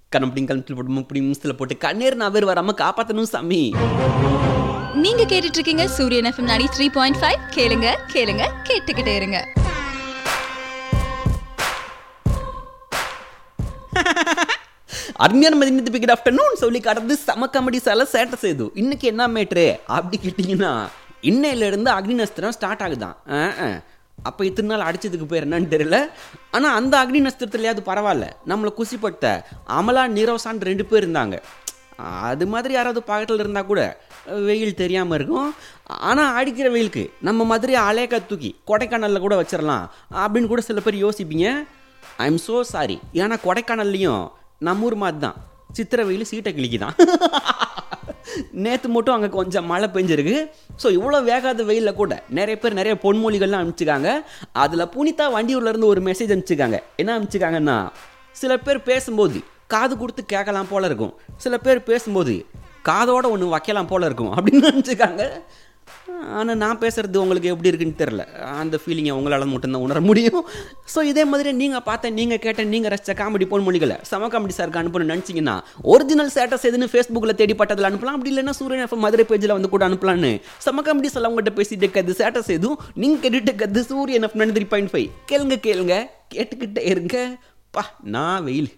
கணப்படியும் கணத்தில் போட்டு முப்படி நிமிஷத்தில் போட்டு கண்ணீர் நான் வேறு வராமல் காப்பாற்றணும் சாமி நீங்க கேட்டுட்டு இருக்கீங்க சூரியன் எஃப்எம் நாடி த்ரீ பாயிண்ட் ஃபைவ் கேளுங்க கேளுங்க கேட்டுக்கிட்டே இருங்க அருமையான மதினத்து பிக்கட் ஆஃப்டர்நூன் சொல்லி காட்டுறது செம காமெடி சால சேட்டை செய்து இன்னைக்கு என்ன மேட்ரு அப்படி கேட்டிங்கன்னா இன்னையிலேருந்து அக்னி நஸ்திரம் ஸ்டார்ட் ஆகுதான் அப்போ இத்தனை நாள் அடிச்சதுக்கு பேர் என்னன்னு தெரியல ஆனால் அந்த அக்னி நஸ்திரத்துலையாவது பரவாயில்ல நம்மளை குசிப்பட்ட அமலா நீரோசான் ரெண்டு பேர் இருந்தாங்க அது மாதிரி யாராவது பக்கத்தில் இருந்தால் கூட வெயில் தெரியாமல் இருக்கும் ஆனால் அடிக்கிற வெயிலுக்கு நம்ம மாதிரி அலேக்கா தூக்கி கொடைக்கானலில் கூட வச்சிடலாம் அப்படின்னு கூட சில பேர் யோசிப்பீங்க ஐ எம் ஸோ சாரி ஏன்னா கொடைக்கானல்லையும் நம்ம ஊர் மாதிரி தான் சித்திரை வெயில் சீட்டை கிளிக்குதான் நேற்று மட்டும் அங்கே கொஞ்சம் மழை பெஞ்சிருக்கு ஸோ இவ்வளோ வேகாத வெயிலில் கூட நிறைய பேர் நிறைய பொன்மொழிகள்லாம் அனுப்பிச்சிருக்காங்க அதில் புனிதா வண்டியூர்லேருந்து ஒரு மெசேஜ் அனுப்பிச்சிருக்காங்க என்ன அனுப்பிச்சிருக்காங்கன்னா சில பேர் பேசும்போது காது கொடுத்து கேட்கலாம் போல இருக்கும் சில பேர் பேசும்போது காதோட ஒன்று வைக்கலாம் போல இருக்கும் அப்படின்னு நினச்சிருக்காங்க ஆனால் நான் பேசுகிறது உங்களுக்கு எப்படி இருக்குன்னு தெரில அந்த ஃபீலிங்கை உங்களால் மட்டும்தான் உணர முடியும் ஸோ இதே மாதிரி நீங்கள் பார்த்த நீங்கள் கேட்ட நீங்கள் ரசித்த காமெடி போன் மொழிகளை சம காமெடி சாருக்கு அனுப்பணும்னு நினச்சிங்கன்னா ஒரிஜினல் ஸ்டேட்டஸ் எதுன்னு ஃபேஸ்புக்கில் தேடிப்பட்டதில் அனுப்பலாம் அப்படி இல்லைன்னா சூரியன் எஃப்எம் மதுரை பேஜில் வந்து கூட அனுப்பலான்னு சம காமெடி சொல்ல உங்கள்கிட்ட பேசிட்டு கது ஸ்டேட்டஸ் எதுவும் நீங்கள் கேட்டுட்டு கது சூரியன் எஃப் த்ரீ பாயிண்ட் ஃபைவ் கேளுங்க கேளுங்க கேட்டுக்கிட்டே இருங்க பா நான் வெயில்